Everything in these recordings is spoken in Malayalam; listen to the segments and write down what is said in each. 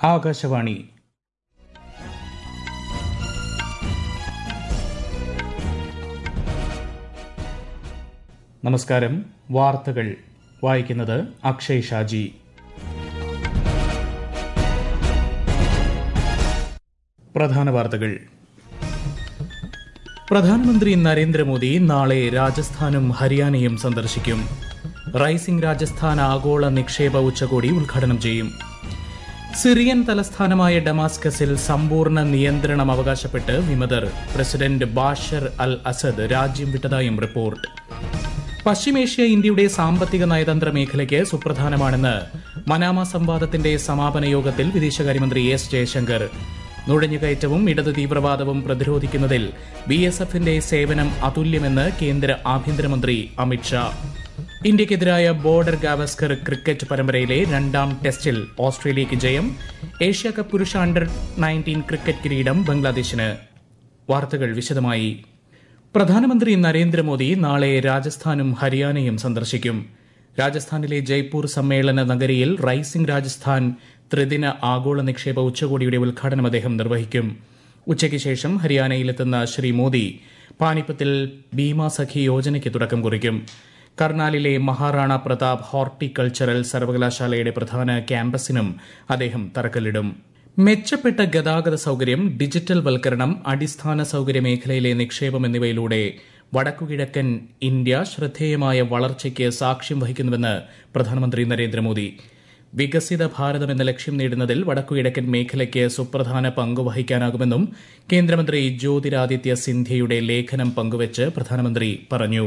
ആകാശവാണി നമസ്കാരം വാർത്തകൾ വായിക്കുന്നത് അക്ഷയ് ഷാജി പ്രധാന വാർത്തകൾ പ്രധാനമന്ത്രി നരേന്ദ്രമോദി നാളെ രാജസ്ഥാനും ഹരിയാനയും സന്ദർശിക്കും റൈസിംഗ് രാജസ്ഥാൻ ആഗോള നിക്ഷേപ ഉച്ചകോടി ഉദ്ഘാടനം ചെയ്യും സിറിയൻ തലസ്ഥാനമായ ഡമാസ്കസിൽ സമ്പൂർണ്ണ നിയന്ത്രണം അവകാശപ്പെട്ട് വിമതർ പ്രസിഡന്റ് ബാഷർ അൽ അസദ് രാജ്യം വിട്ടതായും റിപ്പോർട്ട് പശ്ചിമേഷ്യ ഇന്ത്യയുടെ സാമ്പത്തിക നയതന്ത്ര മേഖലയ്ക്ക് സുപ്രധാനമാണെന്ന് മനാമ സംവാദത്തിന്റെ സമാപന യോഗത്തിൽ വിദേശകാര്യമന്ത്രി എസ് ജയശങ്കർ നുഴഞ്ഞുകയറ്റവും ഇടത് തീവ്രവാദവും പ്രതിരോധിക്കുന്നതിൽ ബി എസ് എഫിന്റെ സേവനം അതുല്യമെന്ന് കേന്ദ്ര ആഭ്യന്തരമന്ത്രി അമിത്ഷാ ഇന്ത്യക്കെതിരായ ബോർഡർ ഗാവസ്കർ ക്രിക്കറ്റ് പരമ്പരയിലെ രണ്ടാം ടെസ്റ്റിൽ ഓസ്ട്രേലിയയ്ക്ക് ജയം ഏഷ്യ കപ്പ് പുരുഷ അണ്ടർ നയൻറ്റീൻ ക്രിക്കറ്റ് കിരീടം ബംഗ്ലാദേശിന് വാർത്തകൾ വിശദമായി പ്രധാനമന്ത്രി നരേന്ദ്രമോദി നാളെ രാജസ്ഥാനും ഹരിയാനയും സന്ദർശിക്കും രാജസ്ഥാനിലെ ജയ്പൂർ സമ്മേളന നഗരിയിൽ റൈസിംഗ് രാജസ്ഥാൻ ത്രിദിന ആഗോള നിക്ഷേപ ഉച്ചകോടിയുടെ ഉദ്ഘാടനം അദ്ദേഹം നിർവഹിക്കും ഉച്ചയ്ക്ക് ശേഷം ഹരിയാനയിലെത്തുന്ന ശ്രീ മോദി പാനിപ്പത്തിൽ ഭീമാ സഖി യോജനയ്ക്ക് തുടക്കം കുറിക്കും കർണാലിലെ മഹാറാണ പ്രതാപ് ഹോർട്ടിക്കൾച്ചറൽ സർവകലാശാലയുടെ പ്രധാന ക്യാമ്പസിനും അദ്ദേഹം തറക്കല്ലിടും മെച്ചപ്പെട്ട ഗതാഗത സൌകര്യം ഡിജിറ്റൽ വൽക്കരണം അടിസ്ഥാന സൌകര്യ മേഖലയിലെ നിക്ഷേപം എന്നിവയിലൂടെ വടക്കുകിഴക്കൻ ഇന്ത്യ ശ്രദ്ധേയമായ വളർച്ചയ്ക്ക് സാക്ഷ്യം വഹിക്കുന്നുവെന്ന് പ്രധാനമന്ത്രി നരേന്ദ്രമോദി വികസിത ഭാരതം എന്ന ലക്ഷ്യം നേടുന്നതിൽ വടക്കുകിഴക്കൻ മേഖലയ്ക്ക് സുപ്രധാന പങ്ക് വഹിക്കാനാകുമെന്നും കേന്ദ്രമന്ത്രി ജ്യോതിരാദിത്യ സിന്ധ്യയുടെ ലേഖനം പങ്കുവച്ച് പ്രധാനമന്ത്രി പറഞ്ഞു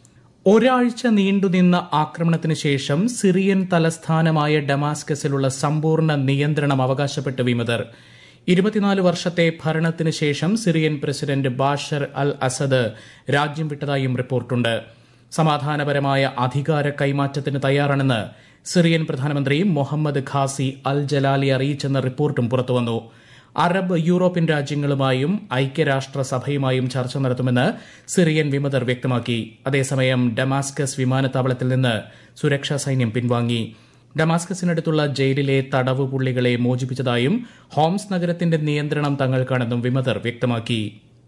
ഒരാഴ്ച നീണ്ടുനിന്ന ആക്രമണത്തിന് ശേഷം സിറിയൻ തലസ്ഥാനമായ ഡമാസ്കസിലുള്ള സമ്പൂർണ്ണ നിയന്ത്രണം അവകാശപ്പെട്ട് വിമതർ ഇരുപത്തിനാല് വർഷത്തെ ഭരണത്തിന് ശേഷം Syrian president Bashar al Assad രാജ്യം വിട്ടതായും റിപ്പോർട്ടുണ്ട് സമാധാനപരമായ അധികാര കൈമാറ്റത്തിന് തയ്യാറാണെന്ന് സിറിയൻ പ്രധാനമന്ത്രി മുഹമ്മദ് ഖാസി അൽ ജലാലി അറിയിച്ചെന്ന റിപ്പോർട്ടും പുറത്തുവന്നു അറബ് യൂറോപ്യൻ രാജ്യങ്ങളുമായും ഐക്യരാഷ്ട്രസഭയുമായും ചർച്ച നടത്തുമെന്ന് സിറിയൻ വിമതർ വ്യക്തമാക്കി അതേസമയം ഡമാസ്കസ് വിമാനത്താവളത്തിൽ നിന്ന് സുരക്ഷാ സൈന്യം പിൻവാങ്ങി ഡമാസ്കസിനടുത്തുള്ള ജയിലിലെ തടവ് പുള്ളികളെ മോചിപ്പിച്ചതായും ഹോംസ് നഗരത്തിന്റെ നിയന്ത്രണം തങ്ങൾക്കാണെന്നും വിമതർ വ്യക്തമാക്കി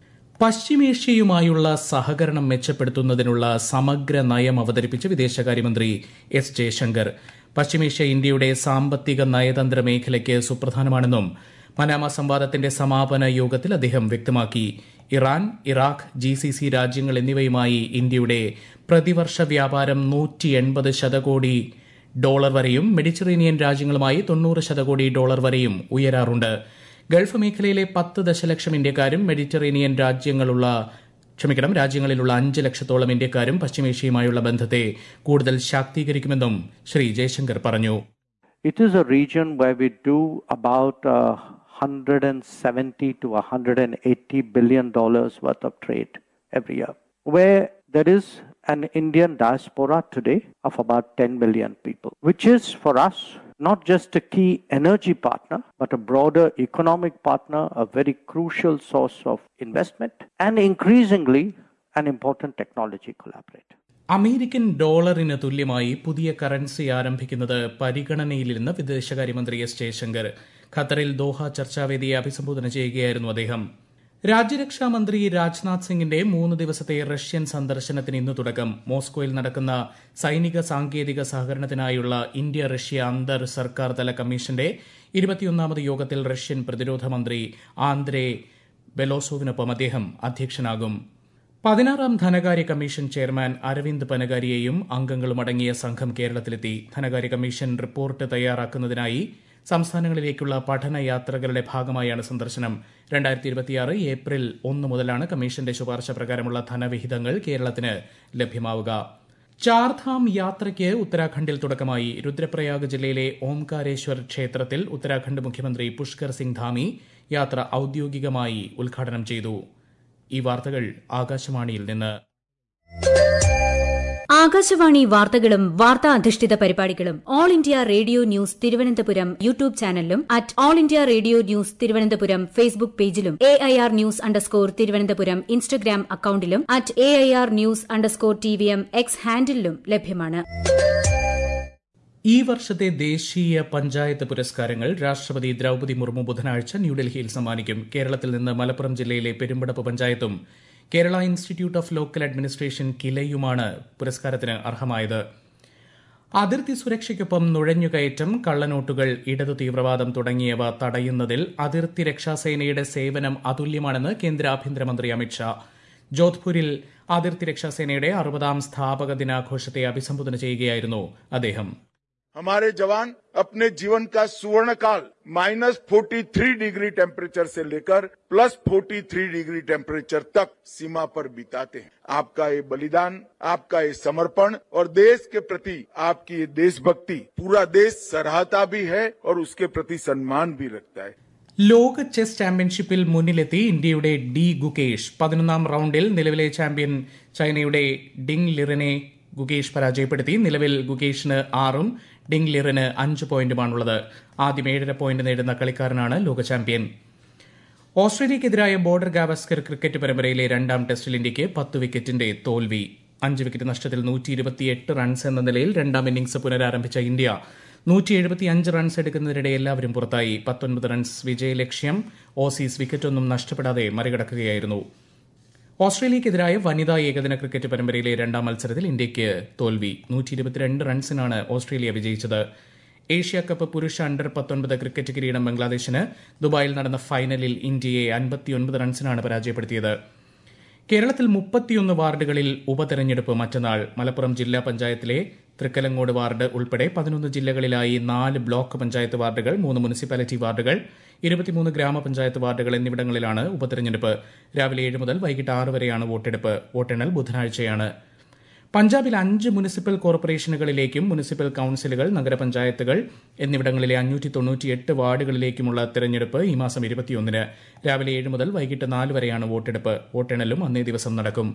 പശ്ചിമേഷ്യയുമായുള്ള സഹകരണം മെച്ചപ്പെടുത്തുന്നതിനുള്ള സമഗ്ര നയം അവതരിപ്പിച്ച് വിദേശകാര്യമന്ത്രി എസ് ജയശങ്കർ പശ്ചിമേഷ്യ ഇന്ത്യയുടെ സാമ്പത്തിക നയതന്ത്ര മേഖലയ്ക്ക് സുപ്രധാനമാണെന്നും മനാമ സംവാദത്തിന്റെ സമാപന യോഗത്തിൽ അദ്ദേഹം വ്യക്തമാക്കി Iran Iraq G C C രാജ്യങ്ങൾ എന്നിവയുമായി ഇന്ത്യയുടെ പ്രതിവർഷ വ്യാപാരം നൂറ്റി എൺപത് ശതകോടി ഡോളർ വരെയും മെഡിറ്ററേനിയൻ രാജ്യങ്ങളുമായി തൊണ്ണൂറ് ശതകോടി ഡോളർ വരെയും ഉയരാറുണ്ട് ഗൾഫ് മേഖലയിലെ പത്ത് ദശലക്ഷം ഇന്ത്യക്കാരും മെഡിറ്ററേനിയൻ രാജ്യങ്ങളുള്ള ക്ഷമിക്കണം രാജ്യങ്ങളിലുള്ള അഞ്ച് ലക്ഷത്തോളം ഇന്ത്യക്കാരും പശ്ചിമേഷ്യയുമായുള്ള ബന്ധത്തെ കൂടുതൽ ശാക്തീകരിക്കുമെന്നും ശ്രീ ജയശങ്കർ പറഞ്ഞു It is a region where we do about uh, 170 to 180 billion dollars worth of trade every year, where there is an Indian diaspora today of about 10 million people, which is for us not just a key energy partner, but a broader economic partner, a very crucial source of investment, and increasingly an important technology collaborator. American ഡോളറിന് തുല്യമായി പുതിയ കറൻസി ആരംഭിക്കുന്നത് പരിഗണനയിലിരുന്ന വിദേശകാര്യമന്ത്രി എസ് ജയശങ്കർ ഖത്തറിൽ ദോഹ ചർച്ചാവേദിയെ അഭിസംബോധന ചെയ്യുകയായിരുന്നു അദ്ദേഹം രാജ്യരക്ഷാ മന്ത്രി രാജ്നാഥ് സിംഗിന്റെ മൂന്ന് ദിവസത്തെ റഷ്യൻ സന്ദർശനത്തിന് ഇന്ന് തുടക്കം മോസ്കോയിൽ നടക്കുന്ന സൈനിക സാങ്കേതിക സഹകരണത്തിനായുള്ള ഇന്ത്യ റഷ്യ അന്തർ സർക്കാർ തല കമ്മീഷന്റെ ഇരുപത്തിയൊന്നാമത് യോഗത്തിൽ റഷ്യൻ പ്രതിരോധ മന്ത്രി ആന്ദ്രേ ബെലോസോവിനൊപ്പം അദ്ദേഹം അധ്യക്ഷനാകും പതിനാറാം ധനകാര്യ കമ്മീഷൻ ചെയർമാൻ അരവിന്ദ് പനഗാരിയെയും അംഗങ്ങളും അടങ്ങിയ സംഘം കേരളത്തിലെത്തി ധനകാര്യ കമ്മീഷൻ റിപ്പോർട്ട് തയ്യാറാക്കുന്നതിനായി സംസ്ഥാനങ്ങളിലേക്കുള്ള പഠനയാത്രകളുടെ ഭാഗമായാണ് സന്ദർശനം രണ്ടായിരത്തി ഇരുപത്തിയാറ് ഏപ്രിൽ ഒന്ന് മുതലാണ് കമ്മീഷന്റെ ശുപാർശ പ്രകാരമുള്ള ധനവിഹിതങ്ങൾ കേരളത്തിന് ലഭ്യമാവുക ചാർധാം യാത്രയ്ക്ക് ഉത്തരാഖണ്ഡിൽ തുടക്കമായി രുദ്രപ്രയാഗ് ജില്ലയിലെ ഓംകാരേശ്വർ ക്ഷേത്രത്തിൽ ഉത്തരാഖണ്ഡ് മുഖ്യമന്ത്രി പുഷ്കർ സിംഗ് ധാമി യാത്ര ഔദ്യോഗികമായി ഉദ്ഘാടനം ചെയ്തു ഈ വാർത്തകൾ ആകാശവാണിയിൽ നിന്ന് ആകാശവാണി വാർത്തകളും വാർത്താ അധിഷ്ഠിത പരിപാടികളും all India radio news Thiruvananthapuram YouTube ചാനലിലും at all India radio news Thiruvananthapuram Facebook പേജിലും A I R news underscore Thiruvananthapuram Instagram അക്കൌണ്ടിലും at A I R news underscore T V M X ഹാൻഡിലും ലഭ്യമാണ് ഈ വർഷത്തെ ദേശീയ പഞ്ചായത്ത് പുരസ്കാരങ്ങൾ രാഷ്ട്രപതി ദ്രൌപതി മുർമു ബുധനാഴ്ച ന്യൂഡൽഹിയിൽ സമ്മാനിക്കും കേരളത്തിൽ നിന്ന് മലപ്പുറം ജില്ലയിലെ പെരുമ്പടപ്പ് പഞ്ചായത്തും Kerala institute of local administration കിലയുമാണ് പുരസ്കാരത്തിന് അർഹമായത് അതിർത്തി സുരക്ഷയ്ക്കൊപ്പം നുഴഞ്ഞുകയറ്റം കള്ളനോട്ടുകൾ ഇടതു തീവ്രവാദം തുടങ്ങിയവ തടയുന്നതിൽ അതിർത്തി രക്ഷാസേനയുടെ സേവനം അതുല്യമാണെന്ന് കേന്ദ്ര ആഭ്യന്തരമന്ത്രി അമിത്ഷാ ജോധ്പൂരിൽ അതിർത്തി രക്ഷാസേനയുടെ അറുപതാം സ്ഥാപക ദിനാഘോഷത്തെ അഭിസംബോധന ചെയ്യുകയായിരുന്നു അദ്ദേഹം हमारे जवान अपने जीवन का सुवर्ण काल minus forty three degree temperature से लेकर plus forty three degree temperature तक सीमा पर बिताते हैं आपका ये बलिदान आपका ये समर्पण और देश के प्रति आपकी ये देशभक्ति पूरा देश सराहता भी है और उसके प्रति सम्मान भी रखता है ലോക ചെസ് ചാമ്പ്യൻഷിപ്പിൽ മുന്നിലെത്തി ഇന്ത്യയുടെ ഡി ഗുകേഷ് പതിനൊന്നാം റൌണ്ടിൽ നിലവിലെ ചാമ്പ്യൻ ചൈനയുടെ ഡിങ് ലിറിനെ ഗുകേഷ് പരാജയപ്പെടുത്തി നിലവിൽ ഗുകേഷിന് ആറും ഡിങ് ലിറിന് അഞ്ച് പോയിന്റുമാണുള്ളത് ആദ്യം ഏഴര പോയിന്റ് നേടുന്ന കളിക്കാരനാണ് ലോക ചാമ്പ്യൻ ഓസ്ട്രേലിയക്കെതിരായ ബോർഡർ ഗാവസ്കർ ക്രിക്കറ്റ് പരമ്പരയിലെ രണ്ടാം ടെസ്റ്റിൽ ഇന്ത്യയ്ക്ക് പത്ത് വിക്കറ്റിന്റെ തോൽവി അഞ്ച് വിക്കറ്റ് നഷ്ടത്തിൽ നൂറ്റി ഇരുപത്തിയെട്ട് റൺസ് എന്ന നിലയിൽ രണ്ടാം ഇന്നിംഗ്സ് പുനരാരംഭിച്ച ഇന്ത്യ നൂറ്റി എഴുപത്തിയഞ്ച് റൺസ് എടുക്കുന്നതിനിടെ എല്ലാവരും പുറത്തായി പത്തൊൻപത് റൺസ് വിജയലക്ഷ്യം ഓസീസ് വിക്കറ്റൊന്നും നഷ്ടപ്പെടാതെ മറികടക്കുകയായിരുന്നു ഓസ്ട്രേലിയക്കെതിരായ വനിതാ ഏകദിന ക്രിക്കറ്റ് പരമ്പരയിലെ രണ്ടാം മത്സരത്തിൽ ഇന്ത്യയ്ക്ക് തോൽവി നൂറ്റി ഇരുപത്തിരണ്ട് റൺസിനാണ് ഓസ്ട്രേലിയ വിജയിച്ചത് ഏഷ്യ കപ്പ് പുരുഷ അണ്ടർ പത്തൊൻപത് ക്രിക്കറ്റ് കിരീടം ബംഗ്ലാദേശിന് ദുബായിൽ നടന്ന ഫൈനലിൽ ഇന്ത്യയെ അൻപത്തിയൊൻപത് റൺസിനാണ് പരാജയപ്പെടുത്തിയത് കേരളത്തിൽ മുപ്പത്തിയൊന്ന് വാർഡുകളിൽ ഉപതെരഞ്ഞെടുപ്പ് മറ്റന്നാൾ മലപ്പുറം ജില്ലാ പഞ്ചായത്തിലെ തൃക്കലങ്ങോട് വാർഡ് ഉൾപ്പെടെ പതിനൊന്ന് ജില്ലകളിലായി നാല് ബ്ലോക്ക് പഞ്ചായത്ത് വാർഡുകൾ മൂന്ന് മുനിസിപ്പാലിറ്റി വാർഡുകൾ ഇരുപത്തിമൂന്ന് ഗ്രാമപഞ്ചായത്ത് വാർഡുകൾ എന്നിവിടങ്ങളിലാണ് ഉപതെരഞ്ഞെടുപ്പ് രാവിലെ ഏഴ് മുതൽ വൈകിട്ട് ആറ് വരെയാണ് വോട്ടെടുപ്പ് വോട്ടെണ്ണൽ ബുധനാഴ്ചയാണ് പഞ്ചാബിൽ അഞ്ച് മുനിസിപ്പൽ കോർപ്പറേഷനുകളിലേക്കും മുനിസിപ്പൽ കൌൺസിലുകൾ നഗരപഞ്ചായത്തുകൾ എന്നിവിടങ്ങളിലെ അഞ്ഞൂറ്റി തൊണ്ണൂറ്റിയെട്ട് വാർഡുകളിലേക്കുമുള്ള തെരഞ്ഞെടുപ്പ് ഈ മാസം ഇരുപത്തിയൊന്നിന് രാവിലെ ഏഴ് മുതൽ വൈകിട്ട് നാല് വരെയാണ് വോട്ടെടുപ്പ് വോട്ടെണ്ണലും അന്നേ ദിവസം നടക്കും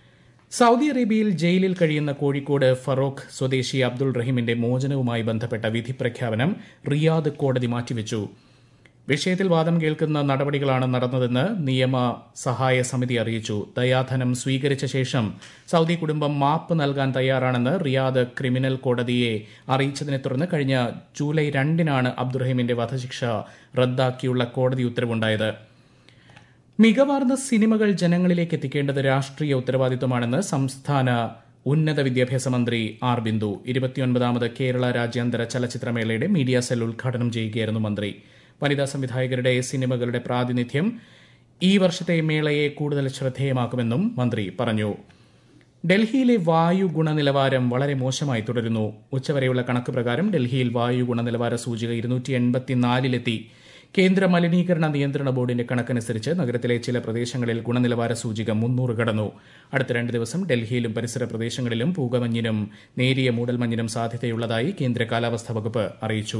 സൌദി അറേബ്യയിൽ ജയിലിൽ കഴിയുന്ന കോഴിക്കോട് ഫറോക്ക് സ്വദേശി അബ്ദുൾ റഹീമിന്റെ മോചനവുമായി ബന്ധപ്പെട്ട വിധി പ്രഖ്യാപനം റിയാദ് കോടതി മാറ്റിവെച്ചു വിഷയത്തിൽ വാദം കേൾക്കുന്ന നടപടികളാണ് നടന്നതെന്ന് നിയമ സഹായ സമിതി അറിയിച്ചു ദയാധനം സ്വീകരിച്ച ശേഷം സൌദി കുടുംബം മാപ്പ് നൽകാൻ തയ്യാറാണെന്ന് റിയാദ് ക്രിമിനൽ കോടതിയെ അറിയിച്ചതിനെ തുടർന്ന് കഴിഞ്ഞ ജൂലൈ രണ്ടിനാണ് അബ്ദുറഹീമിന്റെ വധശിക്ഷ റദ്ദാക്കിയുള്ള കോടതി ഉത്തരവുണ്ടായത് മികവാർന്ന സിനിമകൾ ജനങ്ങളിലേക്ക് എത്തിക്കേണ്ടത് രാഷ്ട്രീയ ഉത്തരവാദിത്വമാണെന്ന് സംസ്ഥാന ഉന്നത വിദ്യാഭ്യാസ മന്ത്രി ആർ ബിന്ദു ഇരുപത്തിയൊൻപതാമത് കേരള രാജ്യാന്തര ചലച്ചിത്രമേളയുടെ മീഡിയ സെൽ ഉദ്ഘാടനം ചെയ്യുകയായിരുന്നു മന്ത്രി വനിതാ സംവിധായകരുടെ സിനിമകളുടെ പ്രാതിനിധ്യം ഈ വർഷത്തെ മേളയെ കൂടുതൽ ശ്രദ്ധേയമാക്കുമെന്നും മന്ത്രി പറഞ്ഞു ഡൽഹിയിലെ വായു ഗുണനിലവാരം വളരെ മോശമായി തുടരുന്നു ഉച്ചവരെയുള്ള കണക്ക് പ്രകാരം ഡൽഹിയിൽ വായു ഗുണനിലവാര സൂചിക ഇരുന്നൂറ്റി എൺപത്തിനാലിലെത്തി കേന്ദ്ര മലിനീകരണ നിയന്ത്രണ ബോർഡിന്റെ കണക്കനുസരിച്ച് നഗരത്തിലെ ചില പ്രദേശങ്ങളിൽ ഗുണനിലവാര സൂചിക മുന്നൂറ് കടന്നു അടുത്ത രണ്ട് ദിവസം ഡൽഹിയിലും പരിസര പ്രദേശങ്ങളിലും പൂകമഞ്ഞിനും നേരിയ മൂടൽമഞ്ഞിനും സാധ്യതയുള്ളതായി കേന്ദ്ര കാലാവസ്ഥാ വകുപ്പ് അറിയിച്ചു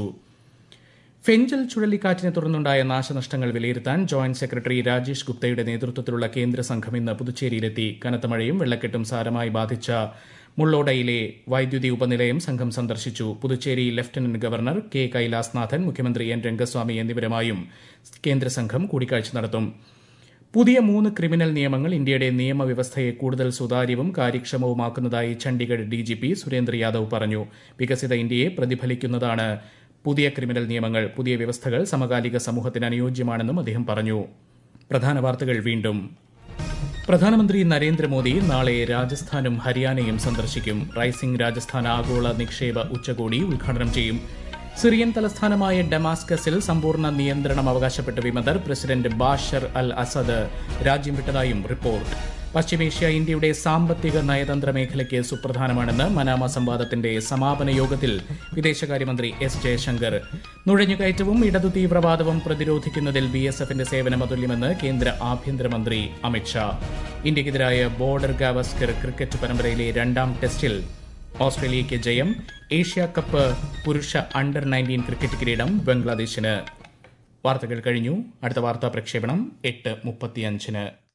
ഫെഞ്ചൽ ചുഴലിക്കാറ്റിനെ തുടർന്നുണ്ടായ നാശനഷ്ടങ്ങൾ വിലയിരുത്താൻ ജോയിന്റ് സെക്രട്ടറി രാജേഷ് ഗുപ്തയുടെ നേതൃത്വത്തിലുള്ള കേന്ദ്ര സംഘം ഇന്ന് പുതുച്ചേരിയിലെത്തി കനത്ത മഴയും വെള്ളക്കെട്ടും സാരമായി ബാധിച്ച മുള്ളോടയിലെ വൈദ്യുതി ഉപനിലയം സംഘം സന്ദർശിച്ചു Puducherry lieutenant governor K Kailashnathan മുഖ്യമന്ത്രി എൻ രംഗസ്വാമി എന്നിവരുമായും കേന്ദ്ര സംഘം കൂടിക്കാഴ്ച നടത്തും പുതിയ മൂന്ന് ക്രിമിനൽ നിയമങ്ങൾ ഇന്ത്യയുടെ നിയമവ്യവസ്ഥയെ കൂടുതൽ സുതാര്യവും കാര്യക്ഷമവുമാക്കുന്നതായി ചണ്ഡീഗഡ് ഡിജിപി സുരേന്ദ്ര യാദവ് പറഞ്ഞു വികസിത ഇന്ത്യയെ പ്രതിഫലിക്കുന്നതാണ് പുതിയ ക്രിമിനൽ നിയമങ്ങൾ പുതിയ വ്യവസ്ഥകൾ സമകാലിക സമൂഹത്തിന് അനുയോജ്യമാണെന്നും അദ്ദേഹം പറഞ്ഞു പ്രധാന വാർത്തകൾ വീണ്ടും പ്രധാനമന്ത്രി നരേന്ദ്രമോദി നാളെ രാജസ്ഥാനും ഹരിയാനയും സന്ദർശിക്കും റൈസിംഗ് രാജസ്ഥാൻ ആഗോള നിക്ഷേപ ഉച്ചകോടി ഉദ്ഘാടനം ചെയ്യും സിറിയൻ തലസ്ഥാനമായ ഡമാസ്കസിൽ സമ്പൂർണ്ണ നിയന്ത്രണം അവകാശപ്പെട്ട വിമതർ പ്രസിഡന്റ് ബാഷർ അൽ അസദ് രാജ്യം വിട്ടതായും റിപ്പോർട്ട് പശ്ചിമേഷ്യ ഇന്ത്യയുടെ സാമ്പത്തിക നയതന്ത്ര മേഖലയ്ക്ക് സുപ്രധാനമാണെന്ന് മനാമ സംവാദത്തിന്റെ സമാപന യോഗത്തിൽ വിദേശകാര്യമന്ത്രി എസ് ജയശങ്കർ നുഴഞ്ഞുകയറ്റവും ഇടതു തീവ്രവാദവും പ്രതിരോധിക്കുന്നതിൽ ബി എസ് എഫിന്റെ സേവനം അതുല്യമെന്ന് കേന്ദ്ര ആഭ്യന്തരമന്ത്രി അമിത്ഷാ ഇന്ത്യക്കെതിരായ ബോർഡർ ഗാവസ്കർ ക്രിക്കറ്റ് പരമ്പരയിലെ രണ്ടാം ടെസ്റ്റിൽ ഓസ്ട്രേലിയയ്ക്ക് ജയം ഏഷ്യ കപ്പ് പുരുഷ അണ്ടർ നയൻറ്റീൻ ക്രിക്കറ്റ് കിരീടം ബംഗ്ലാദേശിന് വാർത്തകൾ കഴിഞ്ഞു അടുത്ത വാർത്താ പ്രക്ഷേപണം എട്ട് മുപ്പത്തിയഞ്ചിന്